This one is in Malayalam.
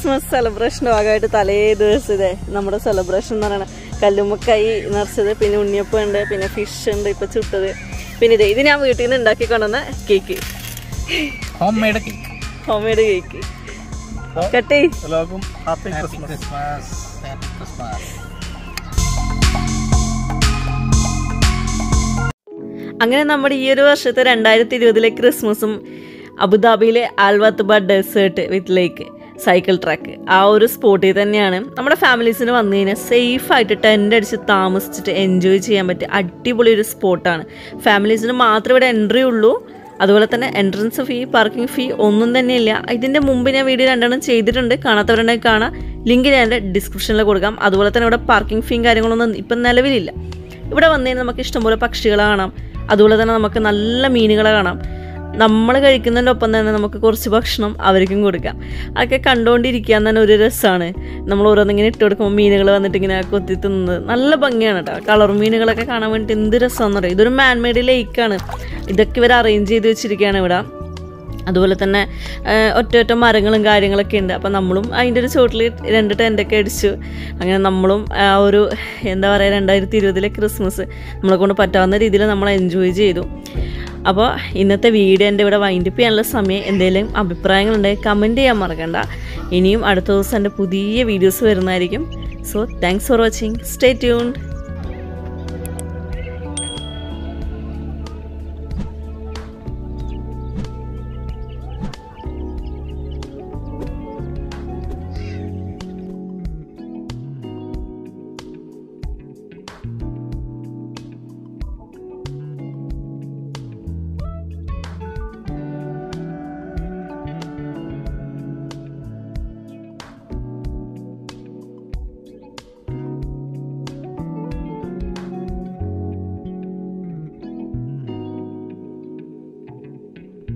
ക്രിസ്മസ് സെലിബ്രേഷൻ്റെ ഭാഗമായിട്ട് തലേ ദിവസം ഇതേ നമ്മുടെ സെലിബ്രേഷൻ എന്ന് പറയുന്നത് കല്ലുമ്മക്കായി നിറച്ചത് പിന്നെ ഉണ്ണിയപ്പം ഉണ്ട് പിന്നെ ഫിഷ് ഉണ്ട് ഇപ്പം ചുട്ടത് പിന്നെ ഇത് ഇത് ഞാൻ വീട്ടിൽ നിന്ന് ഉണ്ടാക്കി കൊണ്ടുവന്ന cake home made cake home made cake കട്ടി എല്ലാവർക്കും happy happy Christmas Christmas happy Christmas അങ്ങനെ നമ്മുടെ ഈ ഒരു വർഷത്തെ രണ്ടായിരത്തി ഇരുപതിലെ ക്രിസ്മസും അബുദാബിയിലെ Al Wathba desert with lake cycle track ആ ഒരു സ്പോട്ടിൽ തന്നെയാണ് നമ്മുടെ ഫാമിലീസിന് വന്നു കഴിഞ്ഞാൽ സേഫായിട്ട് ടെൻ്റ് അടിച്ച് താമസിച്ചിട്ട് എൻജോയ് ചെയ്യാൻ പറ്റിയ അടിപൊളി ഒരു സ്പോട്ടാണ് ഫാമിലീസിന് മാത്രമേ ഇവിടെ എൻട്രി ഉള്ളൂ അതുപോലെ തന്നെ എൻട്രൻസ് ഫീ പാർക്കിംഗ് ഫീ ഒന്നും തന്നെയില്ല ഇതിൻ്റെ മുമ്പ് ഞാൻ വീഡിയോ രണ്ടെണ്ണം ചെയ്തിട്ടുണ്ട് കാണാത്തവരുണ്ടെങ്കിൽ കാണാം ലിങ്ക് ഞാൻ എൻ്റെ ഡിസ്ക്രിപ്ഷനിൽ കൊടുക്കാം അതുപോലെ തന്നെ ഇവിടെ പാർക്കിംഗ് ഫീയും കാര്യങ്ങളൊന്നും ഇപ്പം നിലവിലില്ല ഇവിടെ വന്നു കഴിഞ്ഞാൽ നമുക്ക് ഇഷ്ടംപോലെ പക്ഷികളെ കാണാം അതുപോലെ തന്നെ നമുക്ക് നല്ല മീനുകളെ കാണാം നമ്മൾ കഴിക്കുന്നതിൻ്റെ ഒപ്പം തന്നെ നമുക്ക് കുറച്ച് ഭക്ഷണം അവർക്കും കൊടുക്കാം അതൊക്കെ കണ്ടുകൊണ്ടിരിക്കാൻ തന്നെ ഒരു രസമാണ് നമ്മൾ ഓരോന്നിങ്ങനെ ഇട്ട് കൊടുക്കുമ്പോൾ മീനുകൾ വന്നിട്ട് ഇങ്ങനെ കൊത്തി തിന്നുന്നത് നല്ല ഭംഗിയാണ് കേട്ടോ കളർ മീനുകളൊക്കെ കാണാൻ വേണ്ടിയിട്ട് എന്ത് രസമാണെന്ന് പറയാം ഇതൊരു മാൻമെയ്ഡ് ലേക്കാണ് ഇതൊക്കെ ഇവർ അറേഞ്ച് ചെയ്ത് വെച്ചിരിക്കുകയാണ് ഇവിടെ അതുപോലെ തന്നെ ആ, ഒറ്റ ഒറ്റ മരങ്ങളും കാര്യങ്ങളൊക്കെ ഉണ്ട് അപ്പം നമ്മളും അതിൻ്റെ ഒരു ചോട്ടിൽ രണ്ട് ടെൻ്റൊക്കെ അടിച്ചു അങ്ങനെ നമ്മളും ആ ഒരു എന്താ പറയുക രണ്ടായിരത്തി ഇരുപതിലെ ക്രിസ്മസ് നമ്മളെ കൊണ്ട് പറ്റാവുന്ന രീതിയിൽ നമ്മൾ എൻജോയ് ചെയ്തു അപ്പോൾ ഇന്നത്തെ വീഡിയോ എൻ്റെ ഇവിടെ വൈൻഡപ്പ് ചെയ്യാനുള്ള സമയം എന്തെങ്കിലും അഭിപ്രായങ്ങളുണ്ടെങ്കിൽ കമൻറ്റ് ചെയ്യാൻ മറക്കണ്ട ഇനിയും അടുത്ത ദിവസം എൻ്റെ പുതിയ വീഡിയോസ് വരുന്നതായിരിക്കും so thanks for watching stay tuned